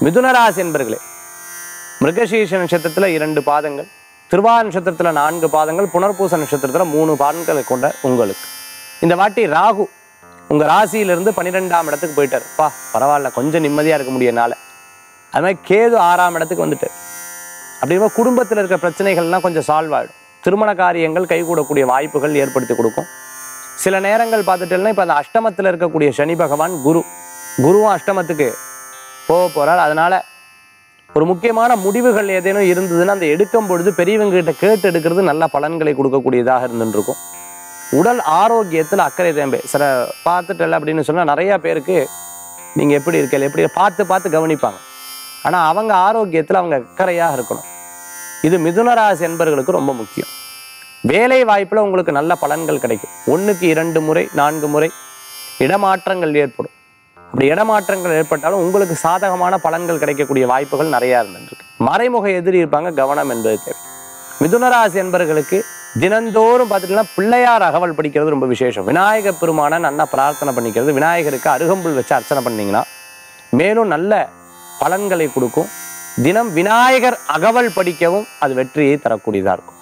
மிதுனராசி என்பர்களே மிருகசீஷ நட்சத்திரத்தில் இரண்டு பாதங்கள் திருவா நட்சத்திரத்தில் நான்கு பாதங்கள் புனர்பூச நட்சத்திரத்தில் மூணு பாதங்களை கொண்ட உங்களுக்கு இந்த வாட்டி ராகு உங்க ராசியிலிருந்து பன்னிரெண்டாம் இடத்துக்கு போயிட்டார் பா பரவாயில்ல கொஞ்சம் நிம்மதியா இருக்க முடியனால அது மாதிரி கேது ஆறாம் இடத்துக்கு வந்துட்டு அப்படின்னா குடும்பத்தில் இருக்க பிரச்சனைகள்லாம் கொஞ்சம் சால்வ் ஆகிடும் திருமண காரியங்கள் கைகூடக்கூடிய வாய்ப்புகள் ஏற்படுத்தி கொடுக்கும் சில நேரங்கள் பார்த்துட்டேன்னா இப்போ அந்த அஷ்டமத்தில் இருக்கக்கூடிய சனி பகவான் குரு குருவும் அஷ்டமத்துக்கு போக போறார் அதனால ஒரு முக்கியமான முடிவுகள் ஏதேனும் இருந்ததுன்னா அந்த எடுக்கும் பொழுது பெரியவங்க கிட்ட கேட்டு எடுக்கிறது நல்ல பலன்களை கொடுக்கக்கூடியதாக இருந்துட்டு இருக்கும் உடல் ஆரோக்கியத்தில் அக்கறை தேம்பே சில பார்த்துட்டல அப்படின்னு சொன்னால் நிறைய பேருக்கு நீங்கள் எப்படி இருக்கல எப்படி பார்த்து பார்த்து கவனிப்பாங்க ஆனால் அவங்க ஆரோக்கியத்தில் அவங்க அக்கறையாக இருக்கணும் இது மிதுனராசி என்பர்களுக்கு ரொம்ப முக்கியம் வேலை வாய்ப்பில் உங்களுக்கு நல்ல பலன்கள் கிடைக்கும் ஒன்றுக்கு இரண்டு முறை நான்கு முறை இடமாற்றங்கள் ஏற்படும் அப்படி இடமாற்றங்கள் ஏற்பட்டாலும் உங்களுக்கு சாதகமான பலன்கள் கிடைக்கக்கூடிய வாய்ப்புகள் நிறையா இருந்துருக்கு மறைமுக எதிரி இருப்பாங்க கவனம் என்பது தேவை மிதுனராசி என்பர்களுக்கு தினந்தோறும் பார்த்துட்டீங்கன்னா பிள்ளையார் அகவல் படிக்கிறது ரொம்ப விசேஷம் விநாயகர் பெருமான நல்லா பிரார்த்தனை பண்ணிக்கிறது விநாயகருக்கு அருகம்புல் வச்சு அர்ச்சனை பண்ணீங்கன்னா மேலும் நல்ல பலன்களை கொடுக்கும் தினம் விநாயகர் அகவல் படிக்கவும் அது வெற்றியை தரக்கூடியதாக இருக்கும்